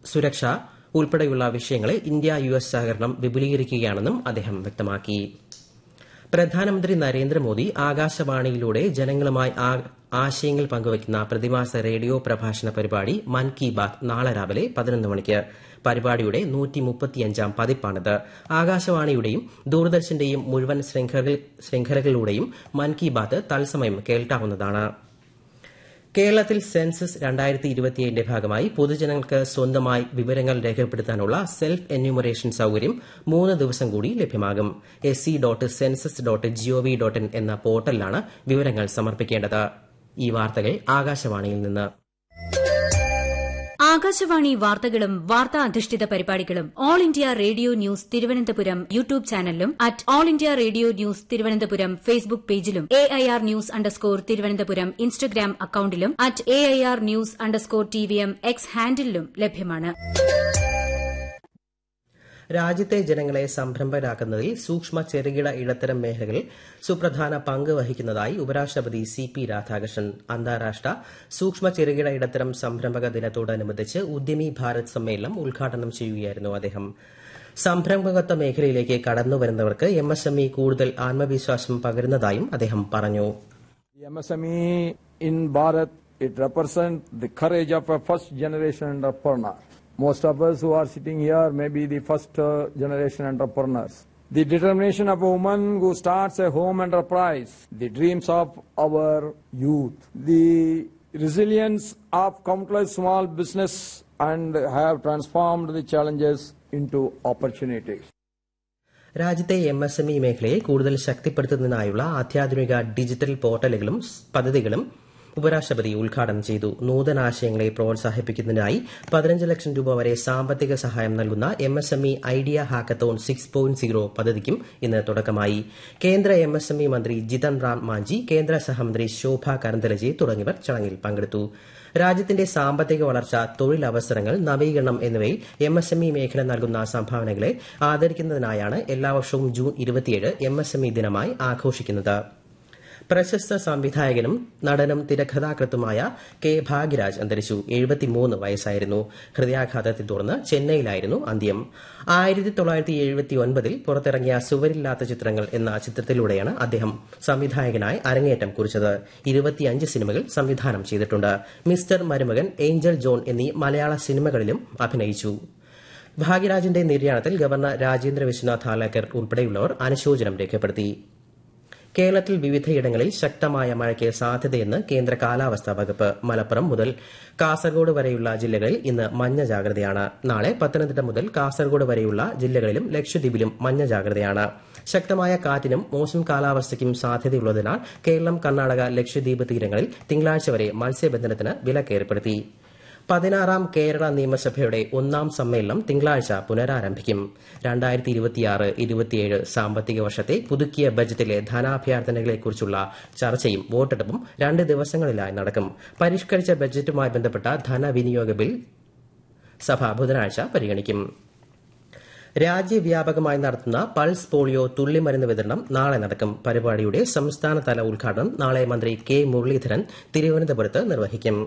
സുരക്ഷ ഉൾപ്പെടെയുള്ള വിഷയങ്ങളിൽ ഇന്ത്യ യു എസ് സഹകരണം വിപുലീകരിക്കുകയാണെന്നും അദ്ദേഹം വ്യക്തമാക്കി പ്രധാനമന്ത്രി നരേന്ദ്രമോദി ആകാശവാണിയിലൂടെ ജനങ്ങളുമായി ആശയങ്ങൾ പങ്കുവയ്ക്കുന്ന പ്രതിമാസ റേഡിയോ പ്രഭാഷണ പരിപാടി മൻ കി ബാത് നാളെ രാവിലെ പതിനൊന്ന് മണിക്ക് പരിപാടിയുടെ നൂറ്റിമുപ്പത്തിയഞ്ചാം പതിപ്പാണിത് ആകാശവാണിയുടെയും ദൂരദർശന്റെയും മുഴുവൻ ശൃംഖലകളിലൂടെയും മൻ കി ബാത് തത്സമയം കേൾക്കാവുന്നതാണ് കേരളത്തിൽ സെൻസസ് രണ്ടായിരത്തി ഇരുപത്തിയേഴിന്റെ ഭാഗമായി പൊതുജനങ്ങൾക്ക് സ്വന്തമായി വിവരങ്ങൾ രേഖപ്പെടുത്താനുള്ള സെൽഫ് എന്യൂമറേഷൻ സൌകര്യം മൂന്ന് ദിവസം കൂടി ലഭ്യമാകും S C dot census dot gov dot in എന്ന പോർട്ടലിലാണ് വിവരങ്ങൾ സമർപ്പിക്കേണ്ടത് ഈ വാർത്തകൾ ആകാശവാണിയിൽ നിന്ന് ആകാശവാണി വാർത്തകളും വാർത്താ അധിഷ്ഠിത പരിപാടികളും all India radio news Thiruvananthapuram YouTube ചാനലിലും at all India radio news Thiruvananthapuram Facebook പേജിലും A I R news underscore Thiruvananthapuram Instagram അക്കൌണ്ടിലും at A I R news underscore T V M X ഹാൻഡിലും ലഭ്യമാണ് രാജ്യത്തെ ജനങ്ങളെ സംരംഭരാക്കുന്നതിൽ സൂക്ഷ്മ ചെറുകിട ഇടത്തരം മേഖലകൾ സുപ്രധാന പങ്ക് വഹിക്കുന്നതായി ഉപരാഷ്ട്രപതി സി പി രാധാകൃഷ്ണൻ അന്താരാഷ്ട്ര സൂക്ഷ്മ ചെറുകിട ഇടത്തരം സംരംഭക ദിനത്തോടനുബന്ധിച്ച് ഉദ്യമി ഭാരത് സമ്മേളനം ഉദ്ഘാടനം ചെയ്യുകയായിരുന്നു അദ്ദേഹം സംരംഭകത്വ മേഖലയിലേക്ക് കടന്നുവരുന്നവർക്ക് എം എസ് എം ഇ കൂടുതൽ ആത്മവിശ്വാസം പകരുന്നതായും അദ്ദേഹം പറഞ്ഞു MSME in Bharat, it represents the courage of a first generation entrepreneur. Most of us who are sitting here may be the first uh, generation entrepreneurs. The determination of a woman who starts a home enterprise, the dreams of our youth, the resilience of countless small business and have transformed the challenges into opportunities. രാജ്യത്തെ M S M E മേഖലയെ കൂടുതൽ ശക്തിപ്പെടുത്തുന്നതിനായുള്ള അത്യാധുനിക digital പോർട്ടലുകളും പദ്ധതികളും ഉപരാഷ്ട്രപതി ഉദ്ഘാടനം ചെയ്തു നൂതനാശയങ്ങളെ പ്രോത്സാഹിപ്പിക്കുന്നതിനായി പതിനഞ്ച് ലക്ഷം രൂപ വരെ സാമ്പത്തിക സഹായം നൽകുന്ന M S M E idea hackathon six point zero പദ്ധതിക്കും ഇന്ന് തുടക്കമായി കേന്ദ്ര എം എസ് എം ഇ മന്ത്രി ജിതൻ റാം മാഞ്ചി കേന്ദ്ര സഹമന്ത്രി ശോഭ കരന്തലജെ തുടങ്ങിയവർ ചടങ്ങിൽ പങ്കെടുത്തു രാജ്യത്തിന്റെ സാമ്പത്തിക വളർച്ച തൊഴിലവസരങ്ങൾ നവീകരണം എന്നിവയിൽ എം എസ് എം ഇ മേഖല നൽകുന്ന സംഭാവനകളെ ആദരിക്കുന്നതിനായാണ് എല്ലാ വർഷവും ജൂൺ ഇരുപത്തിയേഴ് എം എസ് എം ഇ ദിനമായി ആഘോഷിക്കുന്നത് പ്രശസ്ത സംവിധായകനും നടനും തിരക്കഥാകൃത്തുമായ കെ ഭാഗ്യരാജ് അന്തരിച്ചു എഴുപത്തിമൂന്ന് വയസ്സായിരുന്നു ഹൃദയാഘാതത്തെ തുടർന്ന് ചെന്നൈയിലായിരുന്നു അന്ത്യം ആയിരത്തി തൊള്ളായിരത്തി എഴുപത്തി ഒൻപതിൽ പുറത്തിറങ്ങിയ സുവരില്ലാത്ത ചിത്രങ്ങൾ എന്ന ചിത്രത്തിലൂടെയാണ് അദ്ദേഹം സംവിധായകനായി അരങ്ങേറ്റം കുറിച്ചത് ഇരുപത്തിയഞ്ച് സിനിമകൾ സംവിധാനം ചെയ്തിട്ടുണ്ട് മിസ്റ്റർ മരുമകൻ ഏഞ്ചൽ ജോൺ എന്നീ മലയാള സിനിമകളിലും അഭിനയിച്ചു ഭാഗ്യരാജിന്റെ നിര്യാണത്തിൽ ഗവർണർ രാജേന്ദ്ര വിശ്വനാഥ് ഹാലേക്കർ ഉൾപ്പെടെയുള്ളവർ അനുശോചനം രേഖപ്പെടുത്തി കേരളത്തിൽ വിവിധയിടങ്ങളിൽ ശക്തമായ മഴയ്ക്ക് സാധ്യതയെന്ന് കേന്ദ്ര കാലാവസ്ഥാ വകുപ്പ് മലപ്പുറം മുതൽ കാസർഗോഡ് വരെയുള്ള ജില്ലകളിൽ ഇന്ന് മഞ്ഞ ജാഗ്രതയാണ് നാളെ പത്തനംതിട്ട മുതൽ കാസർഗോഡ് വരെയുള്ള ജില്ലകളിലും ലക്ഷദ്വീപിലും മഞ്ഞ ജാഗ്രതയാണ് ശക്തമായ കാറ്റിനും മോശം കാലാവസ്ഥയ്ക്കും സാധ്യതയുള്ളതിനാൽ കേരളം കർണാടക ലക്ഷദ്വീപ് തീരങ്ങളിൽ തിങ്കളാഴ്ച വരെ മത്സ്യബന്ധനത്തിന് വിലക്കേർപ്പെടുത്തി പതിനാറാം കേരള നിയമസഭയുടെ ഒന്നാം സമ്മേളനം തിങ്കളാഴ്ച പുനരാരംഭിക്കും രണ്ടായിരത്തി ഇരുപത്തിയാറ് ഇരുപത്തിയേഴ് സാമ്പത്തിക വർഷത്തെ പുതുക്കിയ ബജറ്റിലെ ധനാഭ്യർത്ഥനകളെക്കുറിച്ചുള്ള ചർച്ചയും വോട്ടെടുപ്പും രണ്ട് ദിവസങ്ങളിലായി നടക്കും പരിഷ്കരിച്ച ബജറ്റുമായി ബന്ധപ്പെട്ട ധനവിനിയോഗ ബിൽ സഭ ബുധനാഴ്ച പരിഗണിക്കും രാജ്യവ്യാപകമായി നടത്തുന്ന പൾസ് പോളിയോ തുള്ളിമരുന്ന് വിതരണം നാളെ നടക്കും പരിപാടിയുടെ സംസ്ഥാനതല ഉദ്ഘാടനം നാളെ മന്ത്രി കെ മുരളീധരൻ തിരുവനന്തപുരത്ത് നിർവഹിക്കും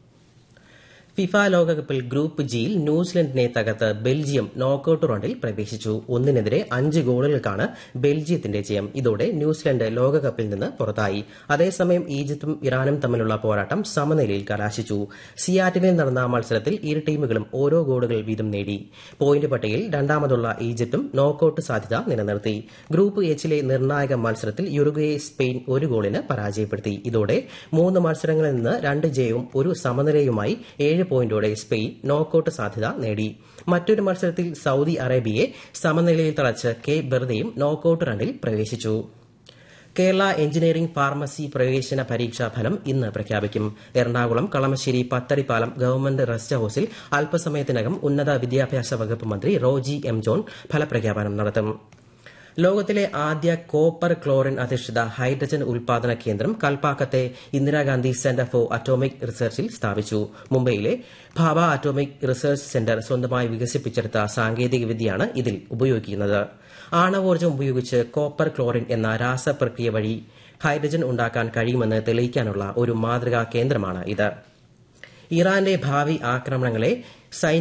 ഫിഫ ലോകകപ്പിൽ ഗ്രൂപ്പ് ജിയിൽ ന്യൂസിലൻഡിനെ തകർത്ത് ബെൽജിയം നോക്കൌട്ട് റൌണ്ടിൽ പ്രവേശിച്ചു ഒന്നിനെതിരെ അഞ്ച് ഗോളുകൾക്കാണ് ബെൽജിയത്തിന്റെ ജയം ഇതോടെ ന്യൂസിലൻഡ് ലോകകപ്പിൽ നിന്ന് പുറത്തായി അതേസമയം ഈജിപ്തും ഇറാനും തമ്മിലുള്ള പോരാട്ടം സമനിലയിൽ കലാശിച്ചു സിയാറ്റിനിൽ നടന്ന മത്സരത്തിൽ ഇരു ടീമുകളും ഓരോ ഗോളുകൾ വീതം നേടി പോയിന്റ് പട്ടികയിൽ രണ്ടാമതുള്ള ഈജിപ്തും നോക്കൌട്ട് സാധ്യത നിലനിർത്തി ഗ്രൂപ്പ് എച്ചിലെ നിർണായക മത്സരത്തിൽ യുറുഗ്വയെ സ്പെയിൻ ഒരു ഗോളിന് പരാജയപ്പെടുത്തി ഇതോടെ മൂന്ന് മത്സരങ്ങളിൽ നിന്ന് രണ്ട് ജയവും ഒരു സമനിലയുമായി ഏഴ് പോയിന്റോടെ സ്പെയിൻ നോക്കൌട്ട് സാധ്യത നേടി മറ്റൊരു മത്സരത്തിൽ സൌദി അറേബ്യയെ സമനിലയിൽ തളച്ച് കെ ബെർദയും നോക്കൌട്ട് റണ്ണിൽ പ്രവേശിച്ചു കേരള എഞ്ചിനീയറിംഗ് ഫാർമസി പ്രവേശന പരീക്ഷാ ഫലം ഇന്ന് പ്രഖ്യാപിക്കും എറണാകുളം കളമശ്ശേരി പത്തടിപ്പാലം ഗവൺമെന്റ് റെസ്റ്റ് ഹൌസിൽ അല്പസമയത്തിനകം ഉന്നത വിദ്യാഭ്യാസ വകുപ്പ് മന്ത്രി റോജി എം ജോൺ ഫലപ്രഖ്യാപനം നടത്തും ലോകത്തിലെ ആദ്യ കോപ്പർ ക്ലോറിൻ അധിഷ്ഠിത ഹൈഡ്രജൻ ഉൽപാദന കേന്ദ്രം കൽപ്പാക്കത്തെ ഇന്ദിരാഗാന്ധി സെന്റർ ഫോർ അറ്റോമിക് റിസർച്ചിൽ സ്ഥാപിച്ചു മുംബൈയിലെ ഭാഭ അറ്റോമിക് റിസർച്ച് സെന്റർ സ്വന്തമായി വികസിപ്പിച്ചെടുത്ത സാങ്കേതികവിദ്യയാണ് ഇതിൽ ഉപയോഗിക്കുന്നത് ആണവോർജ്ജം ഉപയോഗിച്ച് കോപ്പർ ക്ലോറിൻ എന്ന രാസപ്രക്രിയ വഴി ഹൈഡ്രജൻ ഉണ്ടാക്കാൻ കഴിയുമെന്ന് തെളിയിക്കാനുള്ള ഒരു മാതൃകാ കേന്ദ്രമാണ് ഇത് ഇറാന്റെ ഭാവി ആക്രമണങ്ങളെ